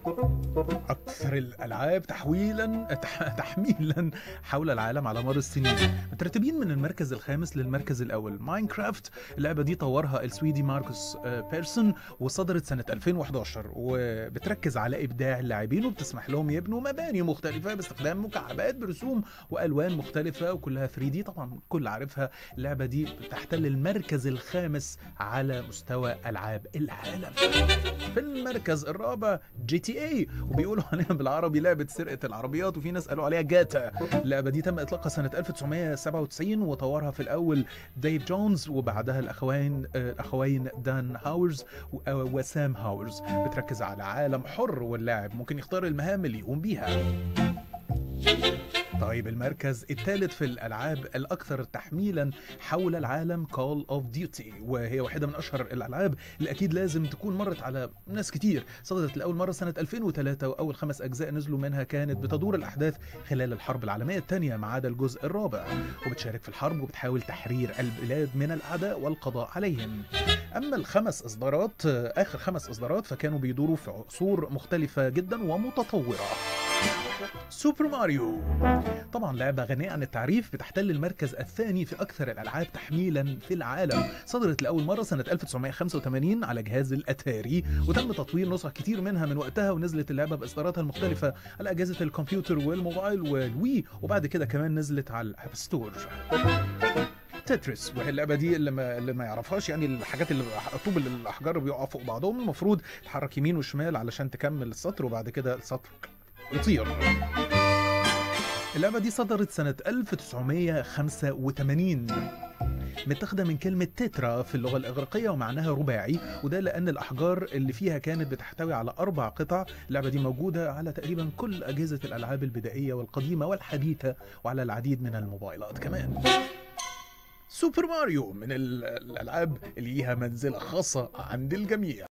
أكثر الألعاب تحويلا تح... تحميلا حول العالم على مر السنين مترتبين من المركز الخامس للمركز الأول ماينكرافت اللعبة دي طورها السويدي ماركوس آه، بيرسون وصدرت سنة 2011 وبتركز على إبداع اللاعبين وبتسمح لهم يبنوا مباني مختلفة باستخدام مكعبات برسوم وألوان مختلفة وكلها 3D طبعا كل عارفها اللعبة دي بتحتل المركز الخامس على مستوى ألعاب العالم في المركز الرابع جي تي اي وبيقولوا عليها بالعربي لعبه سرقه العربيات وفي ناس قالوا عليها جاتا اللعبه دي تم اطلاقها سنه 1997 وطورها في الاول ديف جونز وبعدها الاخوين آه، الاخوين دان هاورز و- آه، وسام هاورز بتركز على عالم حر واللاعب ممكن يختار المهام اللي يقوم بيها طيب المركز الثالث في الالعاب الاكثر تحميلا حول العالم كول اوف ديوتي وهي واحده من اشهر الالعاب اللي اكيد لازم تكون مرت على ناس كتير صدرت لاول مره سنه 2003 واول خمس اجزاء نزلوا منها كانت بتدور الاحداث خلال الحرب العالميه الثانيه ما عدا الجزء الرابع وبتشارك في الحرب وبتحاول تحرير البلاد من الاعداء والقضاء عليهم اما الخمس اصدارات اخر خمس اصدارات فكانوا بيدوروا في عصور مختلفه جدا ومتطوره سوبر ماريو طبعا لعبة غنية عن التعريف بتحتل المركز الثاني في أكثر الألعاب تحميلا في العالم صدرت لأول مرة سنة 1985 على جهاز الأتاري وتم تطوير نسخ كتير منها من وقتها ونزلت اللعبة بإصداراتها المختلفة على أجهزة الكمبيوتر والموبايل والوي وبعد كده كمان نزلت على الأب ستور تتريس وهي اللعبه دي اللي ما, اللي ما يعرفهاش يعني الحاجات اللي طوب اللي الاحجار بيقعوا فوق بعضهم المفروض تحرك يمين وشمال علشان تكمل السطر وبعد كده السطر يطير اللعبة دي صدرت سنة 1985 متاخدة من كلمة تترا في اللغة الإغريقية ومعناها رباعي وده لأن الأحجار اللي فيها كانت بتحتوي على أربع قطع اللعبة دي موجودة على تقريبا كل أجهزة الألعاب البدائية والقديمة والحديثة وعلى العديد من الموبايلات كمان سوبر ماريو من ال- الألعاب اللي ليها منزلة خاصة عند الجميع